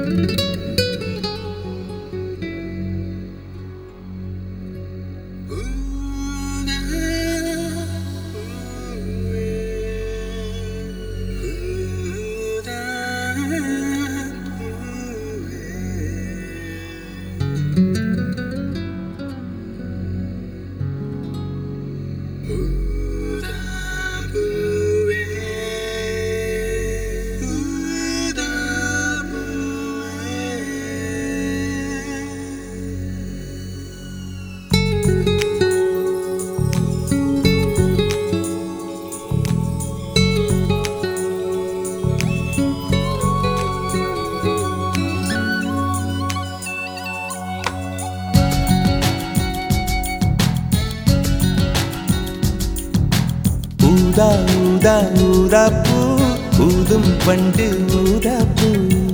ஊதா ஊதா ஊதா பூ ஊதும் பண்டு ஊதா பூ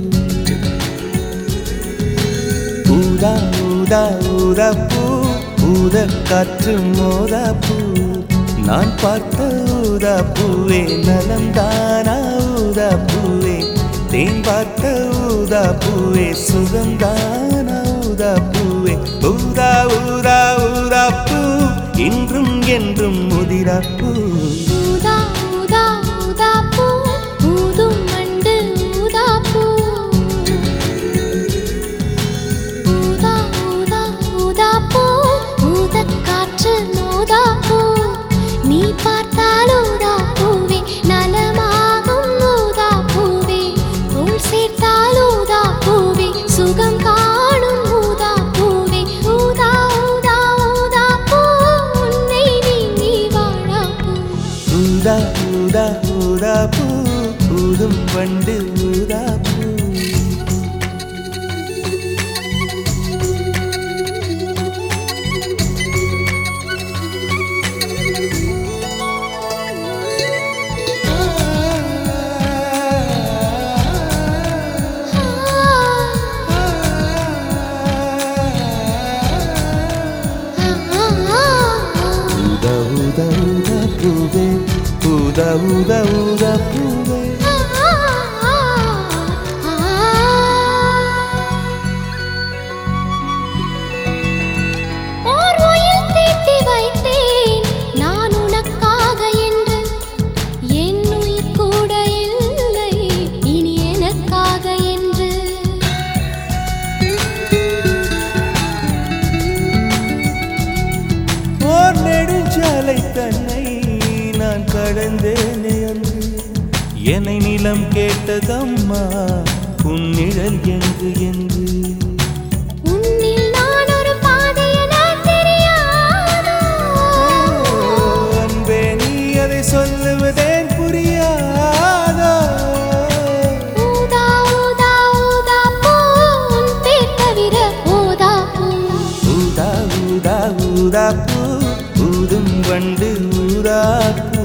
ஊதா ஊதா ஊதா பூ ஊத காற்று மோதா பூ நான் பார்த்த ஊதா பூவே நலந்தானா ஊதா பூவே தேன் பார்த்த ஊதா பூவே சுகந்தானா ஊதா பூவே ஊதா ஊதா ஊதா பூ இன்றும் என்றும் முதிரா பூ ஊதா ஊதா ஊதா பூ ஊதும் மண்டு ஊதா பூ ஊதா ஊதா ஊதா பூ ஊதக் காற்று மோதா பூ நீ பார்த்தால் ஊதா பூவே நலமாகும் ஊதா பூவே உள் சேர்த்தால் ஊதா பூவே சுகம் காணும் ஊதா பூவே ஊதா ஊதா ஊதா பூ உன்னை நீங்கி வாழா பூ ஊதா ஊதா ஊதா பூ ஊதும் பண்டு ஊதா பூ ஊதா ஊதா ஊதா பூவே ஊதா ஊதா ஊதா பூவே ஓர் உயில் தீட்டி வைத்தேன் நான் உனக்காக என்று என் உயிர் கூட இல்லை இனி எனக்காக என்று ஓர் நெடுஞ்சாலை தன்னை நான் கடந்தேனே அன்று என்னை நிலம் கேட்டதம்மா உன் நிழல் எங்கு என்று உன்னில் நான் ஒரு பாதை என தெரியாதோ அன்பே நீ அதை சொல்லுவதேன் புரியாதோ ஊதா ஊதா ஊதா பூ உன் பேர் தவிர ஊதா பூ ஊதா ஊதா ஊதா பூ ஊதும் வண்டு ஊதா பூ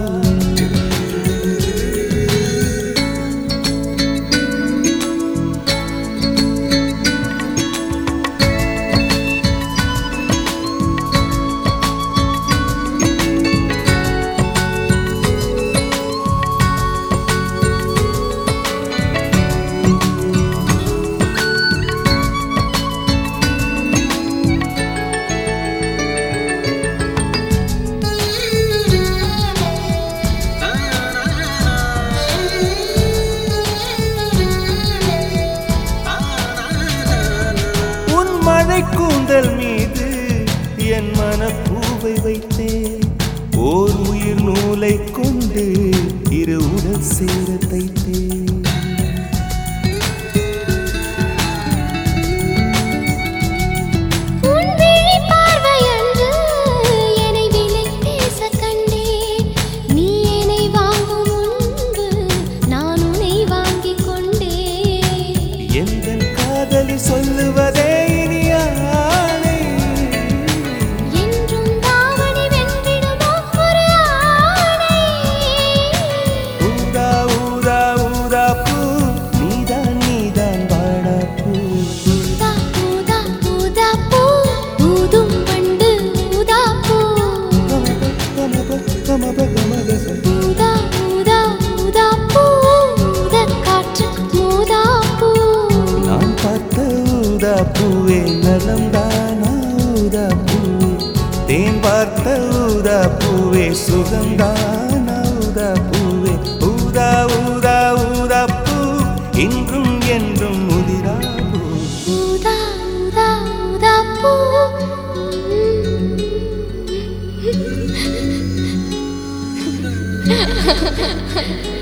உன் மழை கூந்தல் மீது என் மனப்பூவை வைத்தேன் ஓர் உயிர் நூலை கொண்டு இரு உடல் சேர தைத்தேன் உன் விழி பார்வையன்று என்னை விலை பேச கண்டேன் நீ என்னை வாங்கும் முன்பு நான் உன்னை வாங்கிக் கொண்டேன் எந்த காதலி சொல்லுவதே இனியானை என்றும் தாவணி வென்றிடுமோ ஒரு ஆணை ஊதா ஊதா ஊதா பூ நீதான் நீதான் வாடா பூ ஊதா ஊதா ஊதா பூ ஊதும் வண்டு ஊதா பூ கமப கமப கமப ஊதா ஊதா ஊதா பூ ஊதக் காற்று ஊதா பூ நான் பூவே நலம்தானா ஊதா பூவே தேன் பார்த்த ஊதா பூவே சுகம்தானா ஊதா பூவே ஊதா ஊதா ஊதா பூ இன்றும் என்றும் முதிரா பூ ஊதா ஊதா ஊதா பூ ம்.